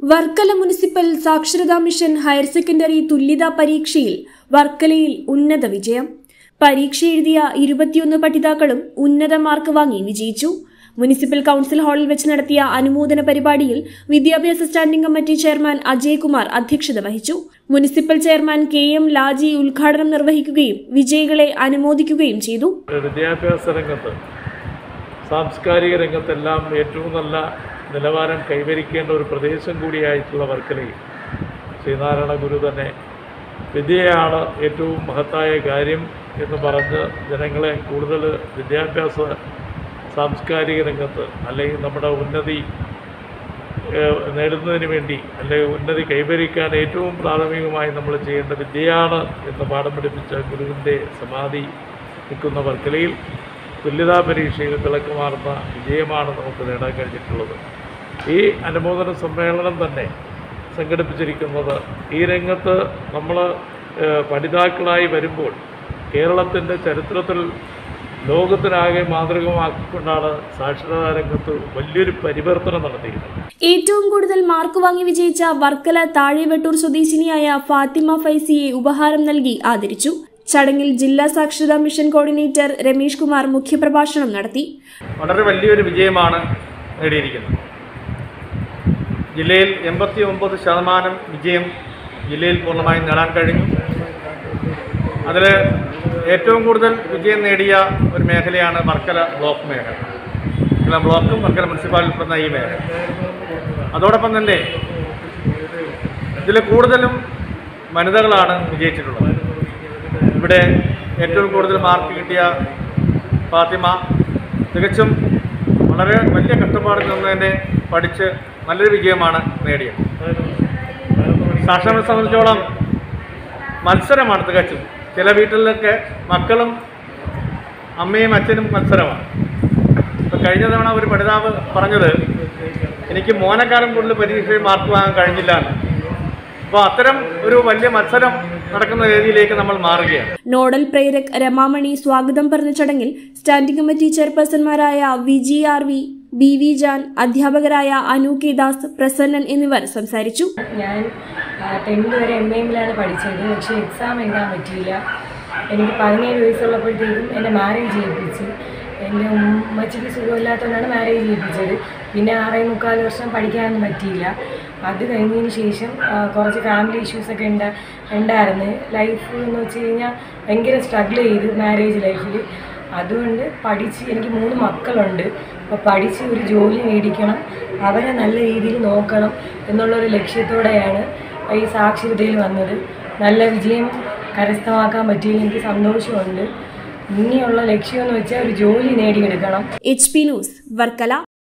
Varkala municipal സാക്ഷരതാ mission higher secondary തുല്യതാ പരീക്ഷയിൽ വർക്കലയിൽ ഉന്നത വിജയം പരീക്ഷ എഴുതിയ ഇരുപത്തിയൊന്ന് പഠിതാക്കളും ഉന്നത മാർക്ക് വാങ്ങി വിജയിച്ചു മുനിസിപ്പൽ കൌൺസിൽ ഹാളിൽ വെച്ച് നടത്തിയ അനുമോദന പരിപാടിയിൽ വിദ്യാഭ്യാസ സ്റ്റാൻഡിംഗ് കമ്മിറ്റി ചെയർമാൻ അജയ്കുമാർ അധ്യക്ഷത വഹിച്ചു municipal chairman K M Laji ഉദ്ഘാടനം നിർവഹിക്കുകയും വിജയികളെ അനുമോദിക്കുകയും ചെയ്തു വിദ്യാഭ്യാസ രംഗത്ത് സാംസ്കാരിക രംഗത്തെല്ലാം ഏറ്റവും നല്ല നിലവാരം കൈവരിക്കേണ്ട ഒരു പ്രദേശം കൂടിയായിട്ടുള്ള വർക്കലയിൽ ശ്രീനാരായണ ഗുരു തന്നെ വിദ്യയാണ് ഏറ്റവും മഹത്തായ കാര്യം എന്ന് പറഞ്ഞ് ജനങ്ങളെ കൂടുതൽ വിദ്യാഭ്യാസ സാംസ്കാരിക രംഗത്ത് അല്ലെങ്കിൽ നമ്മുടെ ഉന്നതി ഏഹ്, നേടുന്നതിന് വേണ്ടി അല്ലെങ്കിൽ ഉന്നതി കൈവരിക്കാൻ ഏറ്റവും പ്രാഥമികമായി നമ്മൾ ചെയ്യേണ്ട വിദ്യയാണ് എന്ന് പാഠം പഠിപ്പിച്ച ഗുരുവിൻ്റെ സമാധി നിൽക്കുന്ന വർക്കലയിൽ തുല്യതാ പരീക്ഷയിൽ തിളക്കമാർന്ന വിജയമാണ് നമുക്ക് നേടാൻ കഴിഞ്ഞിട്ടുള്ളത് ഈ അനുമോദന സമ്മേളനം തന്നെ സംഘടിപ്പിച്ചിരിക്കുന്നത് ഈ രംഗത്ത് നമ്മൾ പഠിതാക്കളായി വരുമ്പോൾ കേരളത്തിൻ്റെ ചരിത്രത്തിൽ ലോകത്തിനാകെ മാതൃകമാക്കിക്കൊണ്ടാണ് സാക്ഷരതാ രംഗത്ത് വലിയൊരു പരിവർത്തനം നടത്തിയിരുന്നത് ഏറ്റവും കൂടുതൽ മാർക്ക് വാങ്ങി വിജയിച്ച വർക്കല താഴെവെട്ടൂർ സ്വദേശിനിയായ ഫാത്തിമ ഫൈസിയെ ഉപഹാരം നൽകി ആദരിച്ചു ചടങ്ങിൽ ജില്ലാ സാക്ഷരതാ മിഷൻ കോർഡിനേറ്റർ രമേഷ് കുമാർ മുഖ്യപ്രഭാഷണം നടത്തി വളരെ വലിയൊരു വിജയമാണ് നേടിയിരിക്കുന്നത് ജില്ലയിൽ എൺപത്തി ഒമ്പത് ശതമാനം വിജയം ജില്ലയിൽ പൂർണ്ണമായും നേടാൻ കഴിഞ്ഞു അതിൽ ഏറ്റവും കൂടുതൽ വിജയം നേടിയ ഒരു മേഖലയാണ് വർക്കല ബ്ലോക്ക് മേഖല വർക്കല ബ്ലോക്കും വർക്കല മുനിസിപ്പാലിറ്റി ഉൾപ്പെടുന്ന ഈ മേഖല അതോടൊപ്പം തന്നെ ഇതിൽ കൂടുതലും വനിതകളാണ് വിജയിച്ചിട്ടുള്ളത് ഇവിടെ ഏറ്റവും കൂടുതൽ മാർക്ക് കിട്ടിയ ഫാത്തിമ തികച്ചും വളരെ വലിയ കഷ്ടപ്പാടിൽ നിന്ന് തന്നെ പഠിച്ച് നല്ലൊരു വിജയമാണ് നേടിയത് സാക്ഷരനെ സംബന്ധിച്ചോളം മത്സരമാണ് തികച്ചും ചില വീട്ടിലൊക്കെ മക്കളും അമ്മയും അച്ഛനും മത്സരമാണ് ഇപ്പം കഴിഞ്ഞ തവണ ഒരു പഠിതാവ് പറഞ്ഞത് എനിക്ക് മോനക്കാലം കൂടുതൽ പരീക്ഷയിൽ മാർക്ക് വാങ്ങാൻ കഴിഞ്ഞില്ല എന്ന് അപ്പോൾ അത്തരം ഒരു വലിയ മത്സരം നടക്കുന്ന രീതിയിലേക്ക് നമ്മൾ മാറുകയാണ് നോഡൽ പ്രേരക് രമാമണി സ്വാഗതം പറഞ്ഞ ചടങ്ങിൽ സ്റ്റാൻഡിംഗ് കമ്മിറ്റി ചെയർപേഴ്സൺമാരായ V G R V B V Jan അധ്യാപകരായ അനു കെ ദാസ് പ്രസന്നൻ എന്നിവർ സംസാരിച്ചു ഞാൻ ടെൻത്ത് വരെ എം എമ്മിലാണ് പഠിച്ചത് പക്ഷേ എക്സാം എഴുതാൻ പറ്റിയില്ല എനിക്ക് പതിനേഴ് വയസ്സുള്ളപ്പോഴത്തേക്കും എൻ്റെ മാരേജ് ചെയ്യിപ്പിച്ചു എൻ്റെ ഉമ്മച്ചിക്ക് സുഖമില്ലാത്തതുകൊണ്ടാണ് മാരേജ് ചെയ്യിപ്പിച്ചത് പിന്നെ ആറേ മുക്കാൽ വർഷം പഠിക്കാനൊന്നും പറ്റിയില്ല അത് കഴിഞ്ഞതിന് ശേഷം ആ, കുറച്ച് ഫാമിലി ഇഷ്യൂസൊക്കെ ഉണ്ട് ഉണ്ടായിരുന്നു ലൈഫ് എന്ന് വെച്ച് കഴിഞ്ഞാൽ ഭയങ്കര സ്ട്രഗിൾ ചെയ്ത് മാരേജ് ലൈഫിൽ അതുകൊണ്ട് പഠിച്ച് എനിക്ക് മൂന്ന് മക്കളുണ്ട് അപ്പോൾ പഠിച്ച് ഒരു ജോലി മേടിക്കണം അവരെ നല്ല രീതിയിൽ നോക്കണം എന്നുള്ളൊരു ലക്ഷ്യത്തോടെയാണ് ഈ സാക്ഷരതയിൽ വന്നത് നല്ല വിജയം കരസ്ഥമാക്കാൻ പറ്റിയതിൽ എനിക്ക് സന്തോഷമുണ്ട് ഇനിയുള്ള ലക്ഷ്യം എന്ന് വെച്ചാൽ ഒരു ജോലി നേടിയെടുക്കണം എച്ച് പി ന്യൂസ് വർക്കല